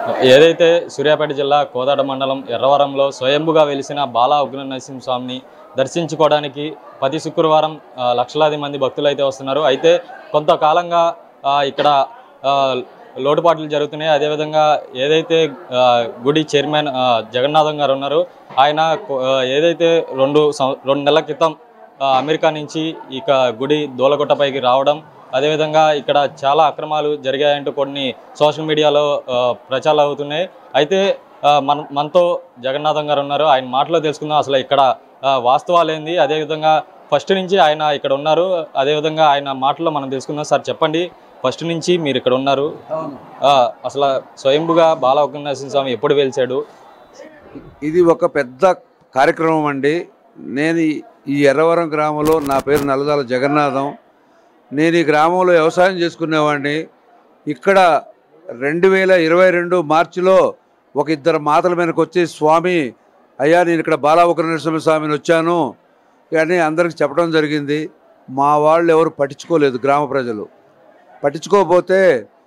ఏదైతే సూర్యాపేట జిల్లా కోదాడ మండలం ఎర్రవరంలో స్వయంభుగా వెలిసిన బాలా ఉగ్ర నరసింహ స్వామిని దర్శించుకోవడానికి ప్రతి శుక్రవారం ఆ, లక్షలాది మంది భక్తులు అయితే వస్తున్నారు అయితే కొంతకాలంగా ఆ, ఇక్కడ ఆ, లోటుపాట్లు జరుగుతున్నాయి అదేవిధంగా ఏదైతే ఆ, గుడి చైర్మన్ ఆ, జగన్నాథం గారు ఉన్నారు ఆయన కొ- ఆ, ఏదైతే రెండు సం- రెండు నెలల క్రితం ఆ, అమెరికా నుంచి ఇక గుడి దోలగుట్టపైకి రావడం అదేవిధంగా ఇక్కడ చాలా అక్రమాలు జరిగాయంటూ కొన్ని సోషల్ మీడియాలో ఆ, ప్రచారాలు అవుతున్నాయి అయితే ఆ, మన మనతో జగన్నాథం గారు ఉన్నారు ఆయన మాటలో తెలుసుకుందాం అసలు ఇక్కడ ఆ, వాస్తవాలు ఏంది అదేవిధంగా ఫస్ట్ నుంచి ఆయన ఇక్కడ ఉన్నారు అదేవిధంగా ఆయన మాటలో మనం తెలుసుకుందాం సార్ చెప్పండి ఫస్ట్ నుంచి మీరు ఇక్కడ ఉన్నారు ఆ, అసలు స్వయంభుగా బాల నరసింహ స్వామి ఎప్పుడు వెలిచాడు ఇది ఒక పెద్ద కార్యక్రమం అండి నేను ఈ- ఈ ఎర్రవరం గ్రామంలో నా పేరు నల్లదాల జగన్నాథం నేను ఈ గ్రామంలో వ్యవసాయం చేసుకునేవాడిని ఇక్కడ రెండు వేల ఇరవై రెండు మార్చిలో ఒక ఇద్దరు మాతల మీదకి వచ్చి స్వామి అయ్యా నేను ఇక్కడ బాలావుక నరసింహ స్వామిని వచ్చాను అని అందరికి చెప్పడం జరిగింది మా వాళ్ళు ఎవరు పట్టించుకోలేదు గ్రామ ప్రజలు పట్టించుకోకపోతే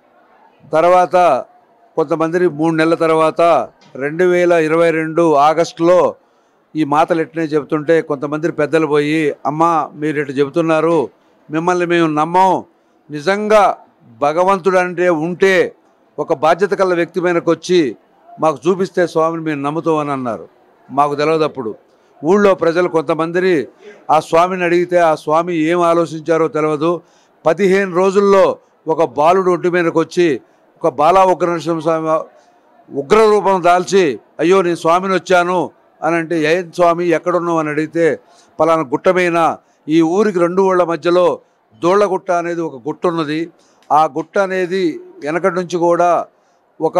తర్వాత కొంతమంది మూడు నెలల తర్వాత రెండు వేల ఇరవై రెండు ఆగస్టులో ఈ మాటలు ఎట్లనే చెబుతుంటే కొంతమంది పెద్దలు పోయి అమ్మ మీరు ఇట్లా చెబుతున్నారు మిమ్మల్ని మేము నమ్మం నిజంగా భగవంతుడు అంటే ఉంటే ఒక బాధ్యత కల వ్యక్తి మీదకి వచ్చి మాకు చూపిస్తే స్వామిని మేము నమ్ముతామని అన్నారు మాకు తెలియదు అప్పుడు ఊళ్ళో ప్రజలు కొంతమందిని ఆ స్వామిని అడిగితే ఆ స్వామి ఏం ఆలోచించారో తెలియదు పదిహేను రోజుల్లో ఒక బాలుడు ఒంటి మీదకి వచ్చి ఒక బాలా ఉగ్ర నరసింహ స్వామి ఉగ్ర రూపం దాల్చి అయ్యో నేను స్వామిని వచ్చాను అని అంటే ఏం స్వామి ఎక్కడున్నావు అని అడిగితే పలానా గుట్ట మీద ఈ ఊరికి రెండు ఊళ్ళ మధ్యలో దోళ్ళగుట్ట అనేది ఒక గుట్ట ఉన్నది ఆ గుట్ట అనేది వెనకటి నుంచి కూడా ఒక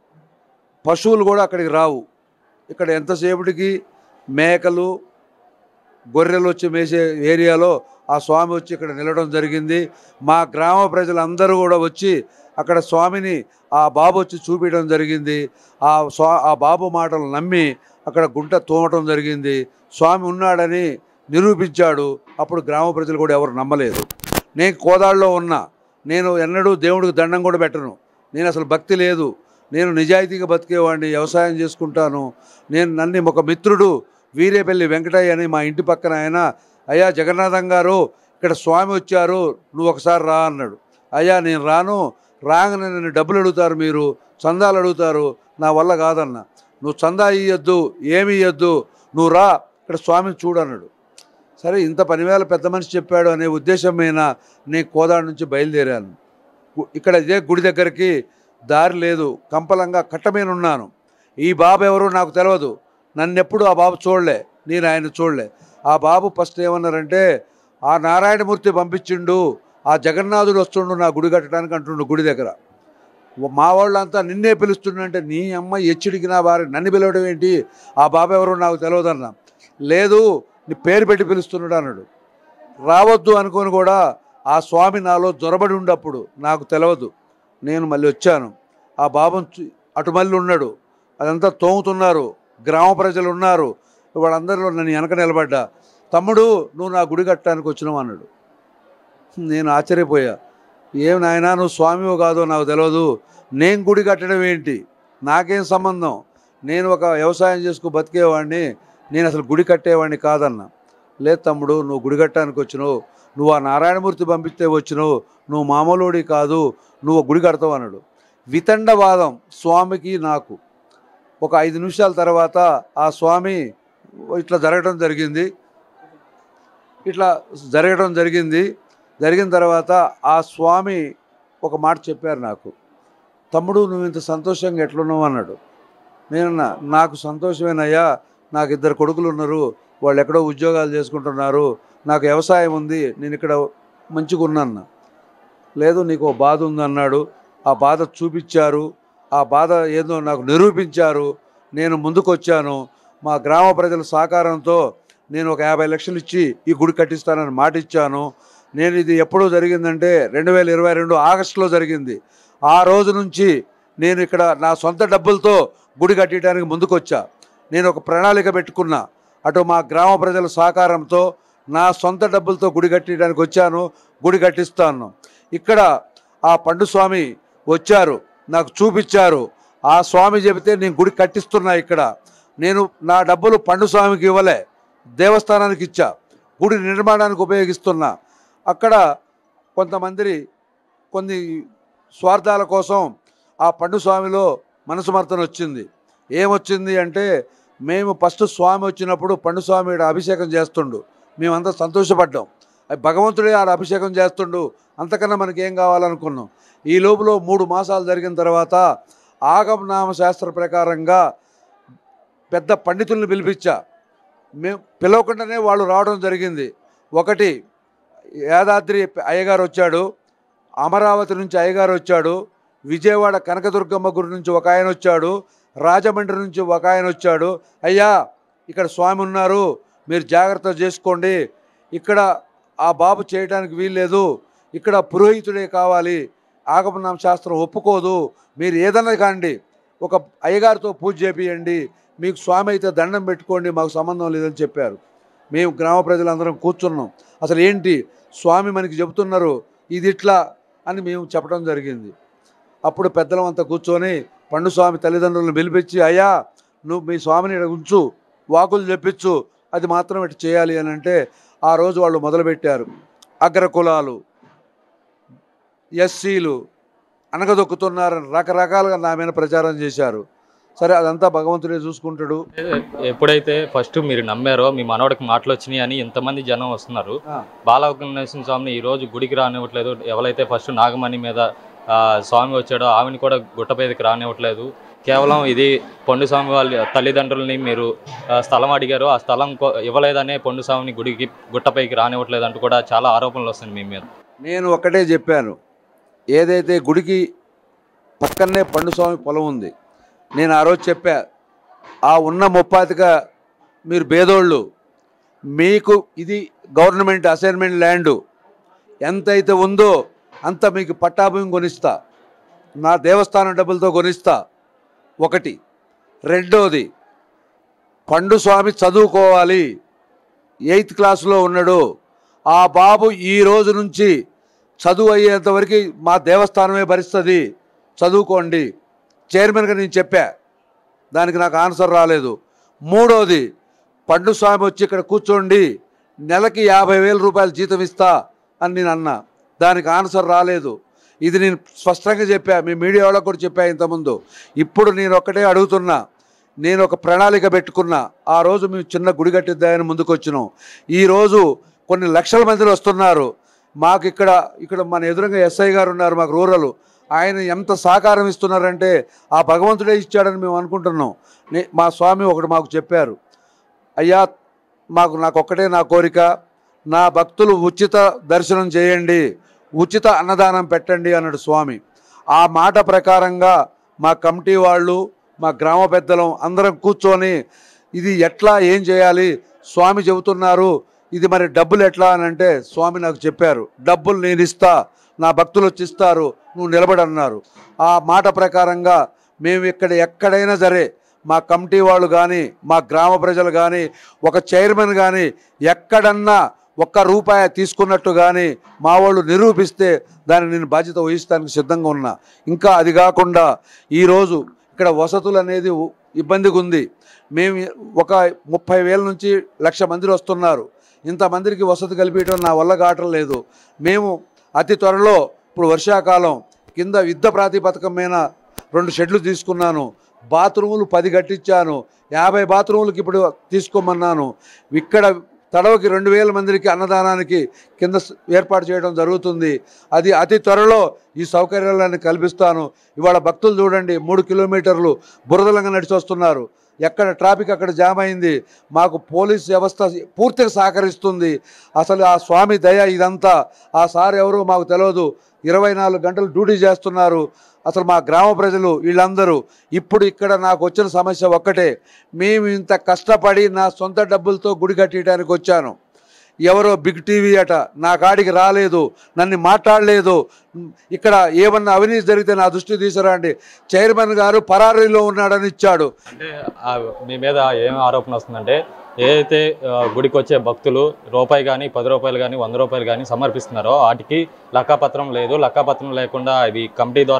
పశువులు కూడా అక్కడికి రావు ఇక్కడ ఎంతసేపటికి మేకలు గొర్రెలు వచ్చి మేసే ఏరియాలో ఆ స్వామి వచ్చి ఇక్కడ నిలవడం జరిగింది మా గ్రామ ప్రజలందరూ కూడా వచ్చి అక్కడ స్వామిని ఆ బాబు వచ్చి చూపించడం జరిగింది ఆ స్వా ఆ బాబు మాటలు నమ్మి అక్కడ గుంట తోమటం జరిగింది స్వామి ఉన్నాడని నిరూపించాడు అప్పుడు గ్రామ ప్రజలు కూడా ఎవరు నమ్మలేదు నేను కోదాళ్ళలో ఉన్నా నేను ఎన్నడూ దేవుడికి దండం కూడా పెట్టను నేను అసలు భక్తి లేదు నేను నిజాయితీగా బతికేవాడిని వ్యవసాయం చేసుకుంటాను నేను నన్ను ఒక మిత్రుడు వీరేపల్లి వెంకటయ్య అని మా ఇంటి పక్కన ఆయన అయ్యా జగన్నాథం గారు ఇక్కడ స్వామి వచ్చారు నువ్వు ఒకసారి రా అన్నాడు అయ్యా నేను రాను రాగానే నన్ను డబ్బులు అడుగుతారు మీరు చందాలు అడుగుతారు నా వల్ల కాదన్న నువ్వు చందా ఇయ్యొద్దు ఏమి ఇయ్యొద్దు నువ్వు రా ఇక్కడ స్వామిని చూడన్నాడు సరే ఇంత పనివేల పెద్ద మనిషి చెప్పాడు అనే ఉద్దేశం మీద నేను కోదాడ నుంచి బయలుదేరాను గు- ఇక్కడ ఇదే గుడి దగ్గరికి దారి లేదు కంపలంగా కట్ట మీద ఉన్నాను ఈ బాబు ఎవరో నాకు తెలియదు నన్ను ఎప్పుడు ఆ బాబు చూడలే నేను ఆయన చూడలే ఆ బాబు ఫస్ట్ ఏమన్నారంటే ఆ నారాయణమూర్తి పంపించిండు ఆ జగన్నాథుడు వస్తుండు నా గుడి కట్టడానికి అంటుండు గుడి దగ్గర మా వాళ్ళంతా నిన్నే పిలుస్తుండంటే నీ అమ్మ ఎచ్చిడికి నా భార్య నన్ను పిలవడం ఏంటి ఆ బాబు ఎవరో నాకు తెలియదన్నా లేదు నీ పేరు పెట్టి పిలుస్తున్నాడు అన్నాడు రావద్దు అనుకొని కూడా ఆ స్వామి నాలో జొరబడి ఉండప్పుడు నాకు తెలియదు నేను మళ్ళీ వచ్చాను ఆ బాబుని చూ- అటు మళ్ళీ ఉన్నాడు అదంతా తోముతున్నారు గ్రామ ప్రజలు ఉన్నారు వాళ్ళందరిలో నన్ను వెనక నిలబడ్డా తమ్ముడు నువ్వు నా గుడి కట్టడానికి వచ్చినావు అన్నాడు నేను ఆశ్చర్యపోయా ఏం నాయనా నువ్వు స్వామివో కాదో నాకు తెలియదు నేను గుడి కట్టడం ఏంటి నాకేం సంబంధం నేను ఒక వ్యవసాయం చేసుకు బతికేవాడిని నేను అసలు గుడి కట్టేవాడిని కాదన్నా లేదు తమ్ముడు నువ్వు గుడి కట్టడానికి వచ్చినావు నువ్వు ఆ నారాయణమూర్తి పంపిస్తే వచ్చినావు నువ్వు మామూలుడి కాదు నువ్వు గుడి కడతావు అన్నాడు వితండవాదం స్వామికి నాకు ఒక ఐదు నిమిషాల తర్వాత ఆ స్వామి ఇట్లా జరగడం జరిగింది ఇట్లా జరగడం జరిగింది జరిగిన తర్వాత ఆ స్వామి ఒక మాట చెప్పారు నాకు తమ్ముడు నువ్వు ఇంత సంతోషంగా ఎట్లున్నావు అన్నాడు నేనన్నా నాకు సంతోషమేనయ్యా నాకు ఇద్దరు కొడుకులు ఉన్నారు వాళ్ళు ఎక్కడో ఉద్యోగాలు చేసుకుంటున్నారు నాకు వ్యవసాయం ఉంది నేను ఇక్కడ మంచిగా ఉన్నాను లేదు నీకు ఓ బాధ ఉంది అన్నాడు ఆ బాధ చూపించారు ఆ బాధ ఏదో నాకు నిరూపించారు నేను ముందుకొచ్చాను మా గ్రామ ప్రజల సహకారంతో నేను ఒక యాభై లక్షలు ఇచ్చి ఈ గుడి కట్టిస్తానని మాట ఇచ్చాను నేను ఇది ఎప్పుడు జరిగిందంటే రెండు వేల ఇరవై రెండు ఆగస్టులో జరిగింది ఆ రోజు నుంచి నేను ఇక్కడ నా సొంత డబ్బులతో గుడి కట్టడానికి ముందుకొచ్చా నేను ఒక ప్రణాళిక పెట్టుకున్నా అటు మా గ్రామ ప్రజల సహకారంతో నా సొంత డబ్బులతో గుడి కట్టడానికి వచ్చాను గుడి కట్టిస్తాను ఇక్కడ ఆ పండు స్వామి వచ్చారు నాకు చూపించారు ఆ స్వామి చెబితే నేను గుడి కట్టిస్తున్నా ఇక్కడ నేను నా డబ్బులు పండు స్వామికి ఇవ్వలే దేవస్థానానికి ఇచ్చా గుడి నిర్మాణానికి ఉపయోగిస్తున్నా అక్కడ కొంతమంది కొన్ని స్వార్థాల కోసం ఆ పండు స్వామిలో మనసుమర్తన వచ్చింది ఏమొచ్చింది అంటే మేము ఫస్ట్ స్వామి వచ్చినప్పుడు పండు స్వామి ఈడ అభిషేకం చేస్తుండు మేమంతా సంతోషపడ్డాం అది భగవంతుడే ఆడ అభిషేకం చేస్తుండు అంతకన్నా మనకి ఏం కావాలనుకున్నాం ఈ లోపల మూడు మాసాలు జరిగిన తర్వాత ఆగమనామ శాస్త్ర ప్రకారంగా పెద్ద పండితుల్ని పిలిపించా మేము పిలవకుండానే వాళ్ళు రావడం జరిగింది ఒకటి యాదాద్రి అయ్యగారు వచ్చాడు అమరావతి నుంచి అయ్యగారు వచ్చాడు విజయవాడ కనకదుర్గమ్మ గుడి నుంచి ఒక ఆయన వచ్చాడు రాజమండ్రి నుంచి ఒక ఆయన వచ్చాడు అయ్యా ఇక్కడ స్వామి ఉన్నారు మీరు జాగ్రత్త చేసుకోండి ఇక్కడ ఆ బాబు చేయడానికి వీల్లేదు ఇక్కడ పురోహితుడే కావాలి ఆగమనామ శాస్త్రం ఒప్పుకోదు మీరు ఏదన్నా కాండి ఒక అయ్యగారితో పూజ చేపియండి మీకు స్వామి అయితే దండం పెట్టుకోండి మాకు సంబంధం లేదని చెప్పారు మేము గ్రామ ప్రజలందరం కూర్చున్నాం అసలు ఏంటి స్వామి మనకి చెబుతున్నారు ఇది ఇట్లా అని మేము చెప్పడం జరిగింది అప్పుడు పెద్దలం అంతా కూర్చొని పండు స్వామి తల్లిదండ్రులను పిలిపించి అయ్యా నువ్వు మీ స్వామిని ఈడ ఉంచు వాకులు చెప్పించు అది మాత్రం ఇటు చేయాలి అని అంటే ఆ రోజు వాళ్ళు మొదలుపెట్టారు అగ్రకులాలు ఎస్సీలు అనగదొక్కుతున్నారని రకరకాలుగా నా మీద ప్రచారం చేశారు సరే అదంతా భగవంతుడే చూసుకుంటాడు ఎప్పుడైతే ఫస్ట్ మీరు నమ్మారో మీ మనవడికి మాటలు వచ్చినాయి అని ఇంతమంది జనం వస్తున్నారు బాలనరసింహ స్వామిని ఈ రోజు గుడికి రానివ్వట్లేదు ఎవరైతే ఫస్ట్ నాగమణి మీద ఆ, స్వామి వచ్చాడో ఆమెను కూడా గుట్టపైదికి రానివ్వట్లేదు కేవలం ఇది పొండు స్వామి వాళ్ళ తల్లిదండ్రులని మీరు ఆ, స్థలం అడిగారు ఆ స్థలం కో- ఇవ్వలేదనే పొండు స్వామిని గుడికి గుట్టపైకి రానివ్వట్లేదు అంటూ కూడా చాలా ఆరోపణలు వస్తున్నాయి మీ మీద నేను ఒకటే చెప్పాను ఏదైతే గుడికి పక్కనే పండు స్వామి పొలం ఉంది నేను ఆ రోజు చెప్పా ఆ ఉన్న ముప్పాతిగా మీరు బేదోళ్ళు మీకు ఇది గవర్నమెంట్ అసైన్మెంట్ ల్యాండు ఎంతైతే ఉందో అంత మీకు పట్టాభూమి కొనిస్తా నా దేవస్థానం డబ్బులతో కొనిస్తా ఒకటి రెండోది పండు స్వామి చదువుకోవాలి ఎయిత్ క్లాస్లో ఉన్నాడు ఆ బాబు ఈ రోజు నుంచి చదువు అయ్యేంత వరకు మా దేవస్థానమే భరిస్తుంది చదువుకోండి చైర్మన్గా నేను చెప్పా దానికి నాకు ఆన్సర్ రాలేదు మూడోది పండు స్వామి వచ్చి ఇక్కడ కూర్చోండి నెలకి యాభై వేల రూపాయలు జీతం ఇస్తా అని నేను అన్నా దానికి ఆన్సర్ రాలేదు ఇది నేను స్పష్టంగా చెప్పా మీ మీడియా వాళ్ళకు కూడా చెప్పా ఇంతకుముందు ఇప్పుడు నేను ఒక్కటే అడుగుతున్నా నేను ఒక ప్రణాళిక పెట్టుకున్నా ఆ రోజు మేము చిన్న గుడి కట్టిద్దామని ముందుకు వచ్చినాం ఈరోజు కొన్ని లక్షల మంది వస్తున్నారు మాకు ఇక్కడ ఇక్కడ మన ఎదురుగా ఎస్ఐ గారు ఉన్నారు మాకు రూరల్ ఆయన ఎంత సహకారం ఇస్తున్నారంటే ఆ భగవంతుడే ఇచ్చాడని మేము అనుకుంటున్నాం నే- మా స్వామి ఒకటి మాకు చెప్పారు అయ్యా మాకు నాకు ఒక్కటే నా కోరిక నా భక్తులు ఉచిత దర్శనం చేయండి ఉచిత అన్నదానం పెట్టండి అన్నాడు స్వామి ఆ మాట ప్రకారంగా మా కమిటీ వాళ్ళు మా గ్రామ పెద్దలం అందరం కూర్చొని ఇది ఎట్లా ఏం చేయాలి స్వామి చెబుతున్నారు ఇది మరి డబ్బులు ఎట్లా అని అంటే స్వామి నాకు చెప్పారు డబ్బులు నేను ఇస్తా నా భక్తులు వచ్చి ఇస్తారు నువ్వు నిలబడన్నారు ఆ మాట ప్రకారంగా మేము ఇక్కడ ఎక్కడైనా సరే మా కమిటీ వాళ్ళు కానీ మా గ్రామ ప్రజలు కానీ ఒక చైర్మన్ కానీ ఎక్కడన్నా ఒక్క రూపాయి తీసుకున్నట్టు కానీ మా వాళ్ళు నిరూపిస్తే దాన్ని నేను బాధ్యత వహిస్తానికి సిద్ధంగా ఉన్నా ఇంకా అది కాకుండా ఈరోజు ఇక్కడ వసతులు అనేది ఉ- ఇబ్బందిగా ఉంది మేము ఒక ముప్పై వేల నుంచి లక్ష మంది వస్తున్నారు ఇంతమందికి వసతి కల్పించడం నా వల్ల కావటం లేదు మేము అతి త్వరలో ఇప్పుడు వర్షాకాలం కింద యుద్ధ ప్రాతిపదికం మీద రెండు షెడ్లు తీసుకున్నాను బాత్రూములు పది కట్టించాను యాభై బాత్రూములకి ఇప్పుడు తీసుకోమన్నాను ఇక్కడ తడవకి రెండు వేల మందికి అన్నదానానికి కింద స- ఏర్పాటు చేయడం జరుగుతుంది అది అతి త్వరలో ఈ సౌకర్యాలన్నీ కల్పిస్తాను ఇవాళ భక్తులు చూడండి మూడు కిలోమీటర్లు బురదలంగా నడిచి వస్తున్నారు ఎక్కడ ట్రాఫిక్ అక్కడ జామ్ అయింది మాకు పోలీస్ వ్యవస్థ పూర్తిగా సహకరిస్తుంది అసలు ఆ స్వామి దయ ఇదంతా ఆ సార్ ఎవరో మాకు తెలియదు ఇరవై నాలుగు గంటలు డ్యూటీ చేస్తున్నారు అసలు మా గ్రామ ప్రజలు వీళ్ళందరూ ఇప్పుడు ఇక్కడ నాకు వచ్చిన సమస్య ఒక్కటే మేము ఇంత కష్టపడి నా సొంత డబ్బులతో గుడి కట్టడానికి వచ్చాను ఎవరో బిగ్ టీవీ అట నా కాడికి రాలేదు నన్ను మాట్లాడలేదు ఇక్కడ ఏమన్నా అవినీతి జరిగితే నా దృష్టి తీసుకురండి చైర్మన్ గారు పరారీలో ఉన్నాడని ఇచ్చాడు అంటే ఆ మీ మీద ఏం ఆరోపణ వస్తుందంటే ఏదైతే ఆ, గుడికి వచ్చే భక్తులు రూపాయి కానీ పది రూపాయలు కానీ వంద రూపాయలు కానీ సమర్పిస్తున్నారో వాటికి లెక్కపత్రం లేదు లెక్కపత్రం లేకుండా ఇవి కమిటీ ద్వారా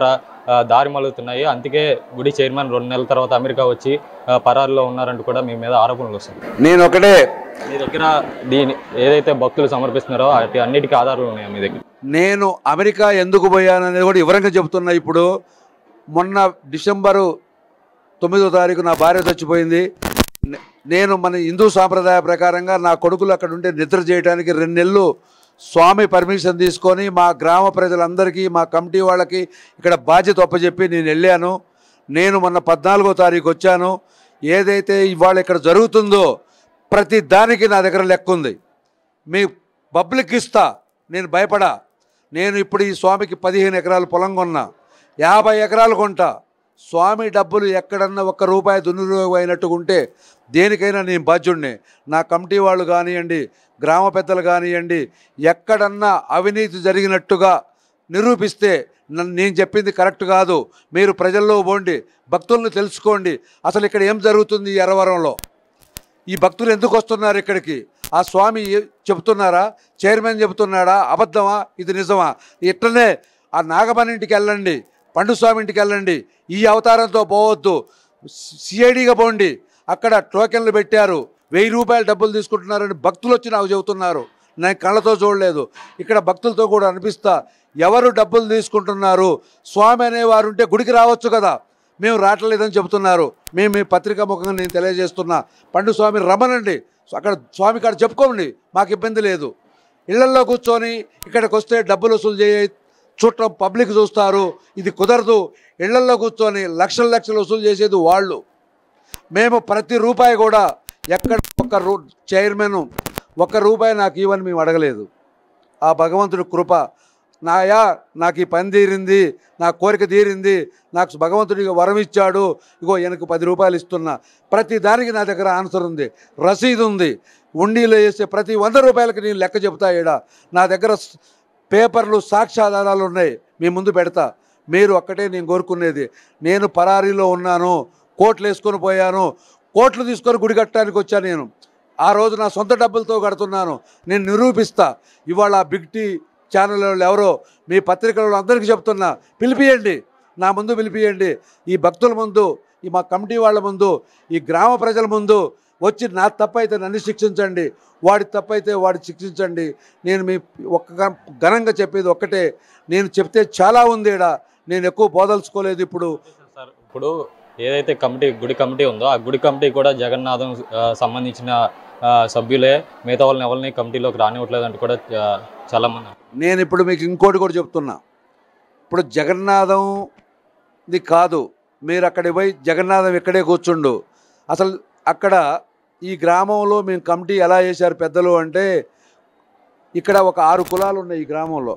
ఆ, దారి మలుగుతున్నాయి అందుకే గుడి చైర్మన్ రెండు నెలల తర్వాత అమెరికా వచ్చి ఆ, పరారులో ఉన్నారంటూ కూడా మీ మీద ఆరోపణలు వస్తున్నాయి నేను ఒకటే మీ దగ్గర దీని ఏదైతే భక్తులు సమర్పిస్తున్నారో వాటి అన్నిటికీ ఆధారాలు ఉన్నాయి మీ దగ్గర నేను అమెరికా ఎందుకు పోయాననేది కూడా వివరంగా చెబుతున్నా ఇప్పుడు మొన్న డిసెంబరు తొమ్మిదో తారీఖు నా భార్య చచ్చిపోయింది నే- నేను మన హిందూ సాంప్రదాయ ప్రకారంగా నా కొడుకులు అక్కడ ఉంటే నిద్ర చేయడానికి రెండు నెలలు స్వామి పర్మిషన్ తీసుకొని మా గ్రామ ప్రజలందరికీ మా కమిటీ వాళ్ళకి ఇక్కడ బాధ్యత ఒప్పచెప్పి నేను వెళ్ళాను నేను మొన్న పద్నాలుగో తారీఖు వచ్చాను ఏదైతే ఇవాళ ఇక్కడ జరుగుతుందో ప్రతి దానికి నా దగ్గర లెక్క ఉంది మీ పబ్లిక్ ఇస్తా నేను భయపడా నేను ఇప్పుడు ఈ స్వామికి పదిహేను ఎకరాలు పొలం కొన్నా యాభై ఎకరాలు కొంటా స్వామి డబ్బులు ఎక్కడన్నా ఒక్క రూపాయి దుర్వినియోగం అయినట్టుగా ఉంటే దేనికైనా నేను బాధ్యుడిని నా కమిటీ వాళ్ళు కానివ్వండి గ్రామ పెద్దలు కానివ్వండి ఎక్కడన్నా అవినీతి జరిగినట్టుగా నిరూపిస్తే నన్ను నేను చెప్పింది కరెక్ట్ కాదు మీరు ప్రజల్లో పోండి భక్తులను తెలుసుకోండి అసలు ఇక్కడ ఏం జరుగుతుంది ఈ ఎర్రవరంలో ఈ భక్తులు ఎందుకు వస్తున్నారు ఇక్కడికి ఆ స్వామి ఏ- చెబుతున్నారా చైర్మన్ చెబుతున్నాడా అబద్ధమా ఇది నిజమా ఇట్లనే ఆ నాగమణి ఇంటికి వెళ్ళండి పండు స్వామి ఇంటికి వెళ్ళండి ఈ అవతారంతో పోవద్దు సిఐడిగా పోండి అక్కడ టోకెన్లు పెట్టారు వెయ్యి రూపాయలు డబ్బులు తీసుకుంటున్నారని భక్తులు వచ్చి నాకు చెబుతున్నారు నేను కళ్ళతో చూడలేదు ఇక్కడ భక్తులతో కూడా అనిపిస్తా ఎవరు డబ్బులు తీసుకుంటున్నారు స్వామి అనేవారు ఉంటే గుడికి రావచ్చు కదా మేము రావట్లేదని చెబుతున్నారు మేము మీ పత్రికా ముఖంగా నేను తెలియజేస్తున్నా పండు స్వామి రమ్మనండి అక్కడ స్వామి కాడ చెప్పుకోండి మాకు ఇబ్బంది లేదు ఇళ్లల్లో కూర్చొని ఇక్కడికి వస్తే డబ్బులు వసూలు చేయ చూడటం పబ్లిక్ చూస్తారు ఇది కుదరదు ఇళ్లల్లో కూర్చొని లక్షల లక్షలు వసూలు చేసేది వాళ్ళు మేము ప్రతి రూపాయి కూడా ఎక్కడ ఒక రూ చైర్మన్ ఒక్క రూపాయి నాకు ఇవ్వని మేము అడగలేదు ఆ భగవంతుడి కృప నాయా నాకు ఈ పని తీరింది నా కోరిక తీరింది నాకు భగవంతుడికి వరం ఇచ్చాడు ఇగో వెనక పది రూపాయలు ఇస్తున్నా ప్రతి దానికి నా దగ్గర ఆన్సర్ ఉంది రసీదు ఉంది ఉండీలో వేసే ప్రతి వంద రూపాయలకి నేను లెక్క చెబుతా ఈడ నా దగ్గర స్- పేపర్లు సాక్ష్యాధారాలు ఉన్నాయి మీ ముందు పెడతా మీరు ఒక్కటే నేను కోరుకునేది నేను పరారీలో ఉన్నాను కోట్లు వేసుకొని పోయాను కోట్లు తీసుకొని గుడి కట్టడానికి వచ్చాను నేను ఆ రోజు నా సొంత డబ్బులతో కడుతున్నాను నేను నిరూపిస్తా ఇవాళ ఆ బిగ్ టీ ఛానల్ వాళ్ళు ఎవరో మీ పత్రికలలో అందరికీ చెప్తున్నా పిలిపియండి నా ముందు పిలిపియండి ఈ భక్తుల ముందు ఈ మా కమిటీ వాళ్ళ ముందు ఈ గ్రామ ప్రజల ముందు వచ్చి నా తప్పైతే నన్ను శిక్షించండి వాడి తప్పైతే వాడి శిక్షించండి నేను మీ ఒక్క గ- ఘనంగా చెప్పేది ఒక్కటే నేను చెప్తే చాలా ఉంది ఈడ నేను ఎక్కువ బోదలుచుకోలేదు ఇప్పుడు సార్ ఇప్పుడు ఏదైతే కమిటీ గుడి కమిటీ ఉందో ఆ గుడి కమిటీ కూడా జగన్నాథం ఆ, సంబంధించిన ఆ, సభ్యులే మిగతా వాళ్ళని ఎవరిని కమిటీలోకి రానివ్వట్లేదు అంటూ కూడా ఆ, చాలా మంది నేను ఇప్పుడు మీకు ఇంకోటి కూడా చెప్తున్నా ఇప్పుడు జగన్నాథంది కాదు మీరు అక్కడికి పోయి జగన్నాథం ఇక్కడే కూర్చుండు అసలు అక్కడ ఈ గ్రామంలో మేము కమిటీ ఎలా చేశారు పెద్దలు అంటే ఇక్కడ ఒక ఆరు కులాలు ఉన్నాయి ఈ గ్రామంలో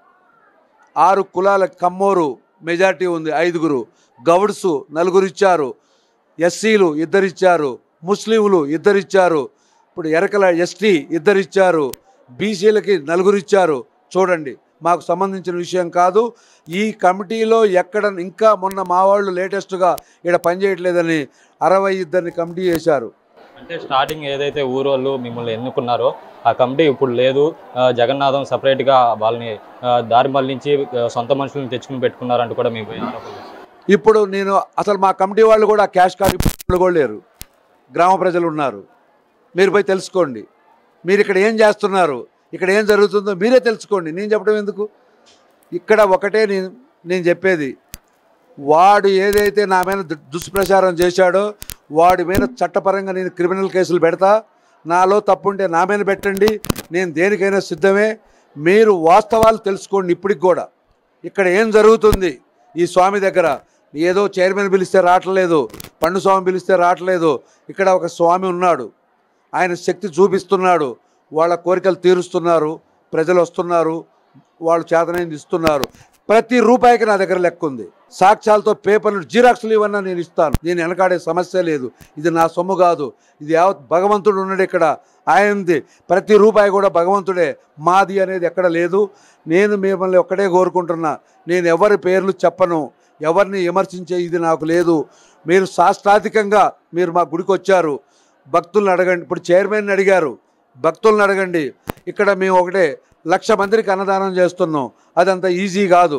ఆరు కులాల కమ్మోరు మెజార్టీ ఉంది ఐదుగురు గౌడ్సు నలుగురు ఇచ్చారు ఎస్సీలు ఇద్దరు ఇచ్చారు ముస్లింలు ఇద్దరు ఇచ్చారు ఇప్పుడు ఎరకల ఎస్టీ ఇద్దరు ఇచ్చారు బీసీలకి నలుగురు ఇచ్చారు చూడండి మాకు సంబంధించిన విషయం కాదు ఈ కమిటీలో ఎక్కడ ఇంకా మొన్న మా వాళ్ళు లేటెస్ట్గా ఇక్కడ పనిచేయట్లేదని అరవై ఇద్దరిని కమిటీ చేశారు అంటే స్టార్టింగ్ ఏదైతే ఊరు వాళ్ళు మిమ్మల్ని ఎన్నుకున్నారో ఆ కమిటీ ఇప్పుడు లేదు ఆ, జగన్నాథం సపరేట్గా వాళ్ళని ఆ, దారి మళ్లించి ఆ, సొంత మనుషులను తెచ్చుకుని పెట్టుకున్నారంటూ కూడా మీకు ఆరోపణలు వస్తున్నాయి. ఇప్పుడు నేను అసలు మా కమిటీ వాళ్ళు కూడా క్యాష్ కార్డు ఇప్పుడు కూడా లేరు గ్రామ ప్రజలు ఉన్నారు మీరు పోయి తెలుసుకోండి మీరు ఇక్కడ ఏం చేస్తున్నారు ఇక్కడ ఏం జరుగుతుందో మీరే తెలుసుకోండి నేను చెప్పడం ఎందుకు ఇక్కడ ఒకటే నేను నేను చెప్పేది వాడు ఏదైతే నా మీద దు- దుష్ప్రచారం చేశాడో వాడి మీద చట్టపరంగా నేను క్రిమినల్ కేసులు పెడతా నాలో తప్పుంటే నా మీద పెట్టండి నేను దేనికైనా సిద్ధమే మీరు వాస్తవాలు తెలుసుకోండి ఇప్పటికి కూడా ఇక్కడ ఏం జరుగుతుంది ఈ స్వామి దగ్గర ఏదో చైర్మన్ పిలిస్తే రావట్లేదు పండు స్వామి పిలిస్తే రావట్లేదు ఇక్కడ ఒక స్వామి ఉన్నాడు ఆయన శక్తి చూపిస్తున్నాడు వాళ్ళ కోరికలు తీరుస్తున్నారు ప్రజలు వస్తున్నారు వాళ్ళు చేతనైంది ఇస్తున్నారు ప్రతి రూపాయికి నా దగ్గర లెక్క ఉంది సాక్ష్యాలతో పేపర్లు జిరాక్స్లు ఇవన్నా నేను ఇస్తాను నేను వెనకాడే సమస్య లేదు ఇది నా సొమ్ము కాదు ఇది యావత్ భగవంతుడు ఉన్నాడు ఇక్కడ ఆయనది ప్రతి రూపాయి కూడా భగవంతుడే మాది అనేది ఎక్కడ లేదు నేను మిమ్మల్ని ఒక్కడే కోరుకుంటున్నా నేను ఎవరి పేర్లు చెప్పను ఎవరిని విమర్శించే ఇది నాకు లేదు మీరు శాస్త్రాధికంగా మీరు మా గుడికి వచ్చారు భక్తులను అడగండి ఇప్పుడు చైర్మన్ అడిగారు భక్తులను అడగండి ఇక్కడ మేము ఒకటే లక్ష మందికి అన్నదానం చేస్తున్నాం అదంత ఈజీ కాదు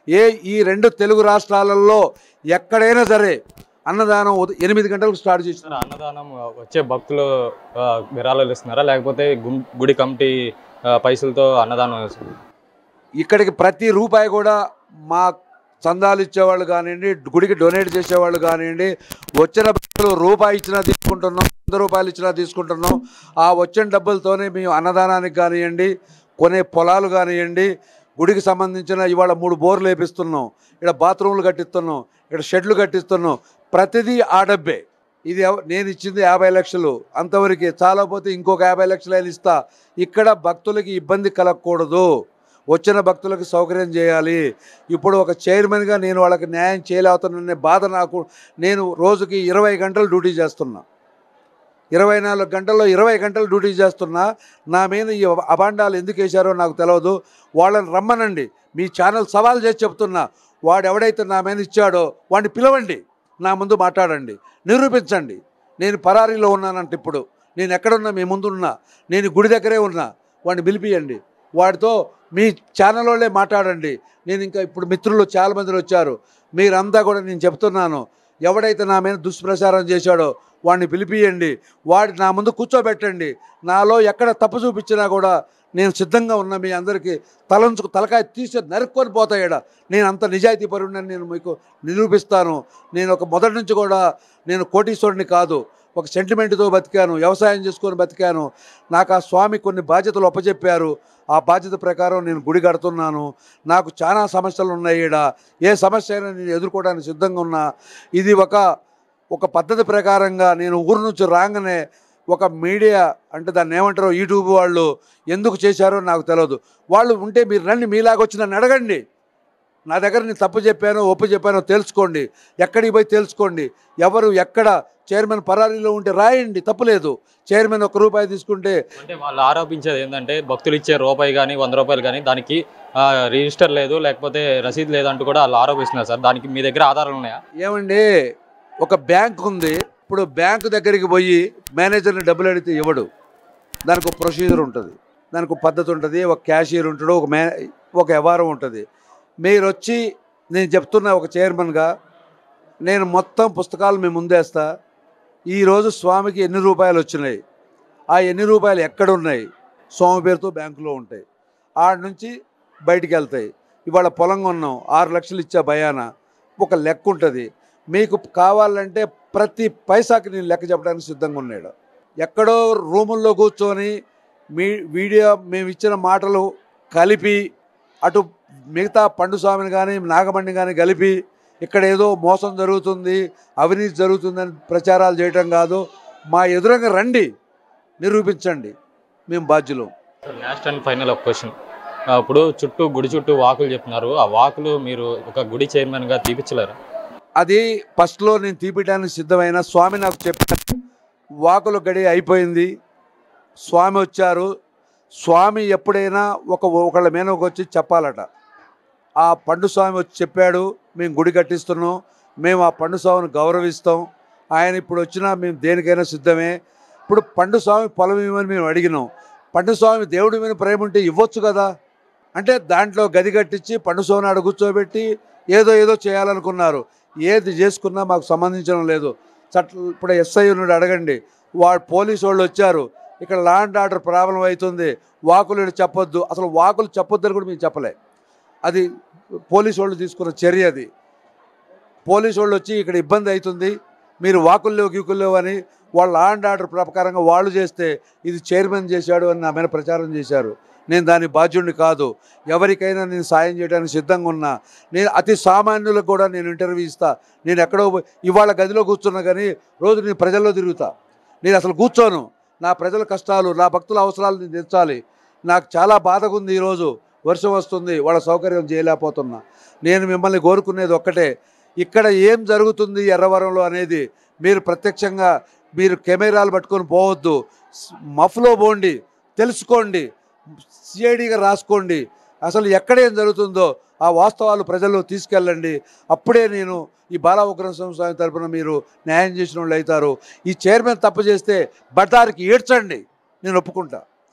ఏ ఈ రెండు తెలుగు రాష్ట్రాలలో ఎక్కడైనా సరే అన్నదానం ఉద- ఎనిమిది గంటలకు స్టార్ట్ చేసిన సార్ అన్నదానం వచ్చే భక్తులు ఆ, విరాళాలు ఇస్తున్నారా లేకపోతే గుం- గుడి కమిటీ ఆ, పైసలతో అన్నదానం ఇస్తున్నారా? ఇక్కడికి ప్రతి రూపాయి కూడా మా చందాలు ఇచ్చేవాళ్ళు కానివ్వండి గుడికి డొనేట్ చేసేవాళ్ళు కానివ్వండి వచ్చిన భక్తులు రూపాయి ఇచ్చినా తీసుకుంటున్నాం వంద రూపాయలు ఇచ్చినా తీసుకుంటున్నాం ఆ వచ్చిన డబ్బులతోనే మేము అన్నదానానికి కానివ్వండి కొనే పొలాలు కానివ్వండి గుడికి సంబంధించిన ఇవాళ మూడు బోర్లు వేపిస్తున్నాం ఇక్కడ బాత్రూమ్లు కట్టిస్తున్నాం ఇక్కడ షెడ్లు కట్టిస్తున్నాం ప్రతిదీ ఆ డబ్బే ఇది ఎవ- నేను ఇచ్చింది యాభై లక్షలు అంతవరకే చాలా పోతే ఇంకొక యాభై లక్షలు అయినా ఇస్తా ఇక్కడ భక్తులకి ఇబ్బంది కలగకూడదు వచ్చిన భక్తులకు సౌకర్యం చేయాలి ఇప్పుడు ఒక చైర్మన్గా నేను వాళ్ళకి న్యాయం చేయలేవుతాననే బాధ నాకు నేను రోజుకి ఇరవై గంటలు డ్యూటీ చేస్తున్నా ఇరవై నాలుగు గంటల్లో ఇరవై గంటలు డ్యూటీ చేస్తున్నా నా మీద ఈ అభాండాలు ఎందుకు వేశారో నాకు తెలియదు వాళ్ళని రమ్మనండి మీ ఛానల్ సవాల్ చేసి చెప్తున్నా వాడు ఎవడైతే నా మీద ఇచ్చాడో వాడిని పిలవండి నా ముందు మాట్లాడండి నిరూపించండి నేను పరారీలో ఉన్నానంటే ఇప్పుడు నేను ఎక్కడున్నా మీ ముందు ఉన్నా నేను గుడి దగ్గరే ఉన్నా వాడిని పిలిపియండి వాడితో మీ ఛానల్ వాళ్ళే మాట్లాడండి నేను ఇంకా ఇప్పుడు మిత్రులు చాలామంది వచ్చారు మీరంతా కూడా నేను చెప్తున్నాను ఎవడైతే నా మీద దుష్ప్రచారం చేశాడో వాడిని పిలిపియండి వాడి నా ముందు కూర్చోబెట్టండి నాలో ఎక్కడ తప్పు చూపించినా కూడా నేను సిద్ధంగా ఉన్నా మీ అందరికీ తలంచుకు తలకాయ తీసి నరుక్కొని పోతాయడ నేను అంత నిజాయితీ పరుడని నేను మీకు నిరూపిస్తాను నేను ఒక మొదటి నుంచి కూడా నేను కోటీశ్వరుని కాదు ఒక సెంటిమెంట్తో బతికాను వ్యవసాయం చేసుకొని బతికాను నాకు ఆ స్వామి కొన్ని బాధ్యతలు అప్పచెప్పారు ఆ బాధ్యత ప్రకారం నేను గుడి కడుతున్నాను నాకు చాలా సమస్యలు ఉన్నాయి ఈడ ఏ సమస్య అయినా నేను ఎదుర్కోవడానికి సిద్ధంగా ఉన్నా ఇది ఒక ఒక పద్ధతి ప్రకారంగా నేను ఊరు నుంచి రాగానే ఒక మీడియా అంటే దాన్ని ఏమంటారో యూట్యూబ్ వాళ్ళు ఎందుకు చేశారో నాకు తెలియదు వాళ్ళు ఉంటే మీరు రండి మీలాగా వచ్చి నన్ను అడగండి నా దగ్గర నేను తప్పు చెప్పానో ఒప్పు చెప్పానో తెలుసుకోండి ఎక్కడికి పోయి తెలుసుకోండి ఎవరు ఎక్కడ చైర్మన్ పరారీలో ఉంటే రాయండి తప్పులేదు చైర్మన్ ఒక రూపాయి తీసుకుంటే అంటే వాళ్ళు ఆరోపించేది ఏంటంటే భక్తులు ఇచ్చే రూపాయి కానీ వంద రూపాయలు కానీ దానికి ఆ, రిజిస్టర్ లేదు లేకపోతే రసీదు లేదంటూ కూడా వాళ్ళు ఆరోపిస్తున్నారు సార్ దానికి మీ దగ్గర ఆధారాలు ఉన్నాయా ఏమండి ఒక బ్యాంక్ ఉంది ఇప్పుడు బ్యాంక్ దగ్గరికి పోయి మేనేజర్ని డబ్బులు అడిగితే ఇవ్వడు దానికి ఒక ప్రొసీజర్ ఉంటుంది దానికి ఒక పద్ధతి ఉంటుంది ఒక క్యాషియర్ ఉంటాడు ఒక మే ఒక వ్యవహారం ఉంటుంది మీరు వచ్చి నేను చెప్తున్న ఒక చైర్మన్గా నేను మొత్తం పుస్తకాలు మీ ముందేస్తా ఈరోజు స్వామికి ఎన్ని రూపాయలు వచ్చినాయి ఆ ఎన్ని రూపాయలు ఎక్కడ ఉన్నాయి స్వామి పేరుతో బ్యాంకులో ఉంటాయి ఆడ నుంచి బయటికి వెళ్తాయి ఇవాళ పొలం కొన్నాం ఆరు లక్షలు ఇచ్చా భయాన ఒక లెక్క ఉంటుంది మీకు కావాలంటే ప్రతి పైసాకి నేను లెక్క చెప్పడానికి సిద్ధంగా ఉన్నాడు ఎక్కడో రూముల్లో కూర్చొని మీ వీడియో మేము ఇచ్చిన మాటలు కలిపి అటు మిగతా పండు స్వామిని కానీ నాగమణిని కానీ కలిపి ఇక్కడ ఏదో మోసం జరుగుతుంది అవినీతి జరుగుతుందని ప్రచారాలు చేయటం కాదు మా ఎదురుగా రండి నిరూపించండి మేము బాధ్యులం లాస్ట్ అండ్ ఫైనల్ ఒక క్వశ్చన్ ఇప్పుడు చుట్టూ గుడి చుట్టూ వాకులు చెప్తున్నారు ఆ వాకులు మీరు ఒక గుడి చైర్మన్గా తీపిచ్చలేరా అది ఫస్ట్లో నేను తీపియడానికి సిద్ధమైన స్వామి నాకు చెప్పారు వాకుల గడి అయిపోయింది స్వామి వచ్చారు స్వామి ఎప్పుడైనా ఒక ఒకళ్ళ మీదకి వచ్చి చెప్పాలట ఆ పండు స్వామి వచ్చి చెప్పాడు మేము గుడి కట్టిస్తున్నాం మేము ఆ పండు స్వామిని గౌరవిస్తాం ఆయన ఇప్పుడు వచ్చినా మేము దేనికైనా సిద్ధమే ఇప్పుడు పండు స్వామి పొలం ఇవ్వమని మేము అడిగినాం పండు స్వామి దేవుడి మీద ప్రేమ ఉంటే ఇవ్వచ్చు కదా అంటే దాంట్లో గది కట్టించి పండు స్వామిని ఆడ కూర్చోబెట్టి ఏదో ఏదో చేయాలనుకున్నారు ఏది చేసుకున్నా మాకు సంబంధించడం లేదు చట్ట ఇప్పుడు ఎస్ఐ ఉన్నాడు అడగండి వాడు పోలీసు వాళ్ళు వచ్చారు ఇక్కడ లా అండ్ ఆర్డర్ ప్రాబ్లం అవుతుంది వాకులు ఈడ చెప్పొద్దు అసలు వాకులు చెప్పొద్దని కూడా మేము చెప్పలే అది పోలీసు వాళ్ళు తీసుకున్న చర్య అది పోలీసు వాళ్ళు వచ్చి ఇక్కడ ఇబ్బంది అవుతుంది మీరు వాకుల్లో గీకుల్లో అని వాళ్ళ లా అండ్ ఆర్డర్ ప్రకారంగా వాళ్ళు చేస్తే ఇది చైర్మన్ చేశాడు అని నా మీద ప్రచారం చేశారు నేను దాని బాధ్యుడిని కాదు ఎవరికైనా నేను సాయం చేయడానికి సిద్ధంగా ఉన్నా నేను అతి సామాన్యులకు కూడా నేను ఇంటర్వ్యూ ఇస్తా నేను ఎక్కడో పోయి- ఇవాళ గదిలో కూర్చున్నా కానీ రోజు నేను ప్రజల్లో తిరుగుతా నేను అసలు కూర్చోను నా ప్రజల కష్టాలు నా భక్తుల అవసరాలు నేను తెచ్చాలి నాకు చాలా బాధగా ఉంది ఈరోజు వర్షం వస్తుంది వాళ్ళ సౌకర్యం చేయలేకపోతున్నా నేను మిమ్మల్ని కోరుకునేది ఒక్కటే ఇక్కడ ఏం జరుగుతుంది ఎర్రవరంలో అనేది మీరు ప్రత్యక్షంగా మీరు కెమెరాలు పట్టుకొని పోవద్దు స్- మఫ్లో పోండి తెలుసుకోండి సిఐడిగా రాసుకోండి అసలు ఎక్కడ ఏం జరుగుతుందో ఆ వాస్తవాలు ప్రజల్లో తీసుకెళ్ళండి అప్పుడే నేను ఈ బాల ఉగ్ర స్వామి తరపున మీరు న్యాయం చేసిన వాళ్ళు అవుతారు ఈ చైర్మన్ తప్పు చేస్తే బటారికి ఏడ్చండి నేను ఒప్పుకుంటా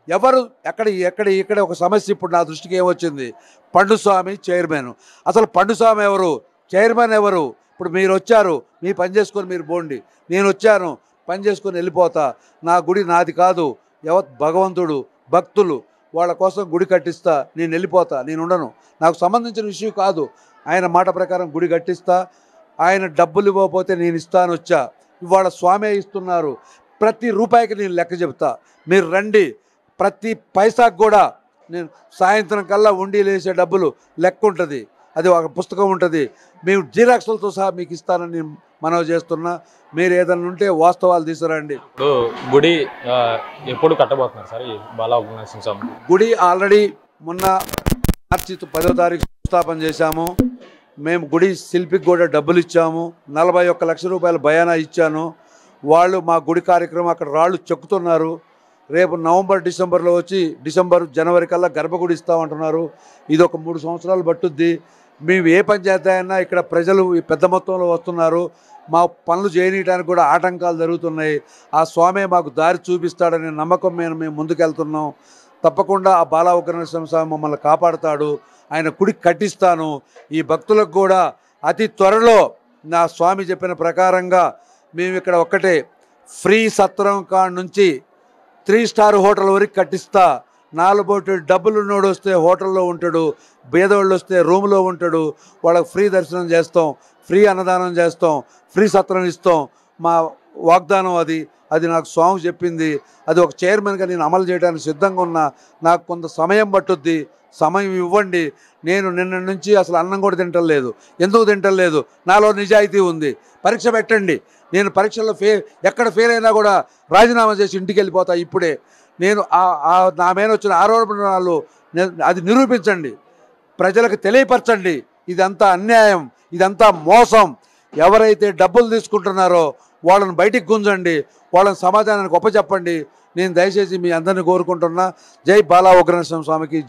ఎవరు ఎక్కడ ఎక్కడ ఇక్కడ ఒక సమస్య ఇప్పుడు నా దృష్టికి ఏమొచ్చింది పండుస్వామి చైర్మన్ అసలు పండుస్వామి ఎవరు చైర్మన్ ఎవరు ఇప్పుడు మీరు వచ్చారు మీ పని చేసుకొని మీరు పోండి నేను వచ్చాను పని చేసుకొని వెళ్ళిపోతా నా గుడి నాది కాదు ఎవ భగవంతుడు భక్తులు వాళ్ళ కోసం గుడి కట్టిస్తా నేను వెళ్ళిపోతా నేను ఉండను నాకు సంబంధించిన విషయం కాదు ఆయన మాట ప్రకారం గుడి కట్టిస్తా ఆయన డబ్బులు ఇవ్వకపోతే నేను ఇస్తాను వచ్చా ఇవాళ స్వామే ఇస్తున్నారు ప్రతి రూపాయికి నేను లెక్క చెప్తా మీరు రండి ప్రతి పైసాకు కూడా నేను సాయంత్రం కల్లా ఉండి లేసే డబ్బులు లెక్క ఉంటుంది అది ఒక పుస్తకం ఉంటుంది మేము జీరాక్సులతో సహా మీకు ఇస్తానని నేను మనవి చేస్తున్నా మీరు ఏదైనా ఉంటే వాస్తవాలు తీసుకురండి ఇప్పుడు గుడి ఆ, ఎప్పుడు కట్టబోతున్నారు సార్ ఈ బాలా ఉగ్రనరసింహ స్వామి గుడి ఆల్రెడీ మొన్న మార్చి పదో తారీఖు స్థాపన చేశాము మేము గుడి శిల్పికి కూడా డబ్బులు ఇచ్చాము నలభై ఒక్క లక్ష రూపాయల భయానా ఇచ్చాను వాళ్ళు మా గుడి కార్యక్రమం అక్కడ రాళ్ళు చెక్కుతున్నారు రేపు నవంబర్ డిసెంబర్లో వచ్చి డిసెంబర్ జనవరి కల్లా గర్భగుడి ఇస్తామంటున్నారు ఇది ఒక మూడు సంవత్సరాలు పట్టుద్ది మేము ఏ పని చేద్దామన్నా ఇక్కడ ప్రజలు ఈ పెద్ద మొత్తంలో వస్తున్నారు మా పనులు చేయనీయడానికి కూడా ఆటంకాలు జరుగుతున్నాయి ఆ స్వామి మాకు దారి చూపిస్తాడనే నమ్మకం మేము మేము ముందుకెళ్తున్నాం తప్పకుండా ఆ బాలా ఉగ్రనరసింహ స్వామి మమ్మల్ని కాపాడుతాడు ఆయన గుడి కట్టిస్తాను ఈ భక్తులకు కూడా అతి త్వరలో నా స్వామి చెప్పిన ప్రకారంగా మేము ఇక్కడ ఒక్కటే ఫ్రీ సత్రం కాడ నుంచి త్రీ స్టార్ హోటల్ వరకు కట్టిస్తా నాలుగు బోటు డబ్బులు ఉన్నోడు వస్తే హోటల్లో ఉంటాడు పేదవాళ్ళు వస్తే రూమ్లో ఉంటాడు వాళ్ళకి ఫ్రీ దర్శనం చేస్తాం ఫ్రీ అన్నదానం చేస్తాం ఫ్రీ సత్రం ఇస్తాం మా వాగ్దానం అది అది నాకు స్వామి చెప్పింది అది ఒక చైర్మన్గా నేను అమలు చేయడానికి సిద్ధంగా ఉన్నా నాకు కొంత సమయం పట్టుద్ది సమయం ఇవ్వండి నేను నిన్న నుంచి అసలు అన్నం కూడా తింటలేదు ఎందుకు తింటలేదు నాలో నిజాయితీ ఉంది పరీక్ష పెట్టండి నేను పరీక్షల్లో ఫే ఎక్కడ ఫెయిల్ అయినా కూడా రాజీనామా చేసి ఇంటికి వెళ్ళిపోతా ఇప్పుడే నేను ఆ- ఆ నా మీద వచ్చిన ఆరోపణలు నే- అది నిరూపించండి ప్రజలకు తెలియపరచండి ఇదంతా అన్యాయం ఇదంతా మోసం ఎవరైతే డబ్బులు తీసుకుంటున్నారో వాళ్ళని బయటికి గుంజండి వాళ్ళని సమాధానానికి ఒప్పచెప్పండి నేను దయచేసి మీ అందరిని కోరుకుంటున్నా జై బాలా ఉగ్రనరసింహ స్వామికి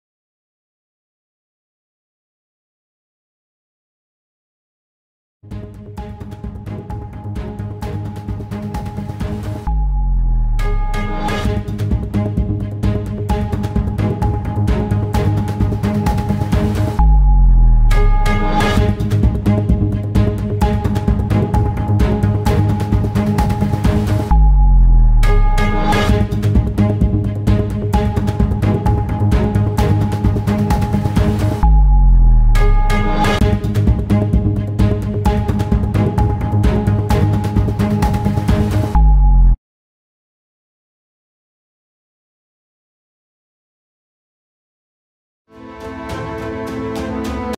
జై